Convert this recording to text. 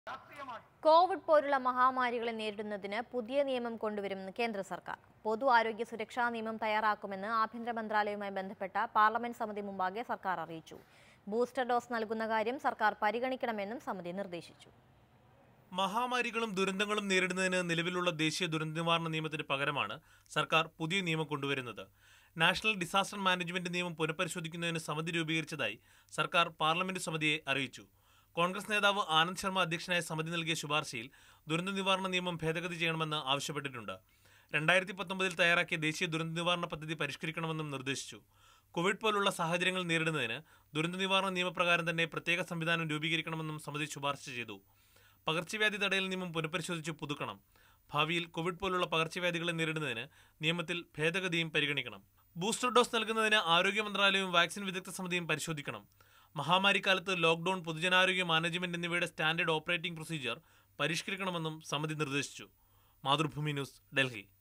Covid പോലുള്ള മഹാമാരികളെ നേരിടുന്നതിന് പുതിയ നിയമം കൊണ്ടുവരുമെന്ന് കേന്ദ്ര സർക്കാർ പൊതു ആരോഗ്യ സുരക്ഷാ നിയമം തയ്യാറാക്കുമെന്ന് ആഭ്യന്തര മന്ത്രാലയവുമായി ബന്ധപ്പെട്ട പാർലമെന്റ് സമിതി മുമ്പാകെ സർക്കാർ അറിയിച്ചു ബൂസ്റ്റർ ഡോസ് നൽകുന്ന കാര്യം സർക്കാർ പരിഗണിക്കണമെന്നും സമിതി നിർദ്ദേശിച്ചു മഹാമാരികളും ദുരന്തങ്ങളും നേരിടുന്നതിന് നിലവിലുള്ള ദേശീയ ദുരന്ത നിവാരണ നിയമത്തിന് പകരമാണ് സർക്കാർ പുതിയ നിയമം കൊണ്ടുവരുന്നത് നാഷണൽ ഡിസാസ്റ്റർ മാനേജ്മെന്റ് നിയമം പുനഃപരിശോധിക്കുന്നതിന് സമിതി രൂപീകരിച്ചതായി സർക്കാർ പാർലമെന്റ് സമിതിയെ അറിയിച്ചു കോൺഗ്രസ് നേതാവ് ആനന്ദ് ശർമ്മ അധ്യക്ഷനായ സമിതി നൽകിയ ശുപാർശയിൽ ദുരന്ത നിവാരണ നിയമം ഭേദഗതി ചെയ്യണമെന്ന് ആവശ്യപ്പെട്ടിട്ടുണ്ട് രണ്ടായിരത്തി പത്തൊമ്പതിൽ തയ്യാറാക്കിയ ദേശീയ ദുരന്ത നിവാരണ പദ്ധതി പരിഷ്കരിക്കണമെന്നും നിർദ്ദേശിച്ചു കോവിഡ് പോലുള്ള സാഹചര്യങ്ങൾ നേരിടുന്നതിന് ദുരന്ത നിവാരണ നിയമപ്രകാരം തന്നെ പ്രത്യേക സംവിധാനം രൂപീകരിക്കണമെന്നും സമിതി ശുപാർശ ചെയ്തു പകർച്ചവ്യാധി തടയൽ നിയമം പുനഃപരിശോധിച്ച് പുതുക്കണം ഭാവിയിൽ കോവിഡ് പോലുള്ള പകർച്ചവ്യാധികളെ നേരിടുന്നതിന് നിയമത്തിൽ ഭേദഗതിയും പരിഗണിക്കണം ബൂസ്റ്റർ ഡോസ് നൽകുന്നതിന് ആരോഗ്യ മന്ത്രാലയവും വാക്സിൻ വിദഗ്ധ സമിതിയും പരിശോധിക്കണം മഹാമാരിക്കാലത്ത് ലോക്ഡൌൺ പൊതുജനാരോഗ്യ മാനേജ്മെന്റ് എന്നിവയുടെ സ്റ്റാൻഡേർഡ് ഓപ്പറേറ്റിംഗ് പ്രൊസീജിയർ പരിഷ്കരിക്കണമെന്നും സമിതി നിർദ്ദേശിച്ചു മാതൃഭൂമി ന്യൂസ് ഡൽഹി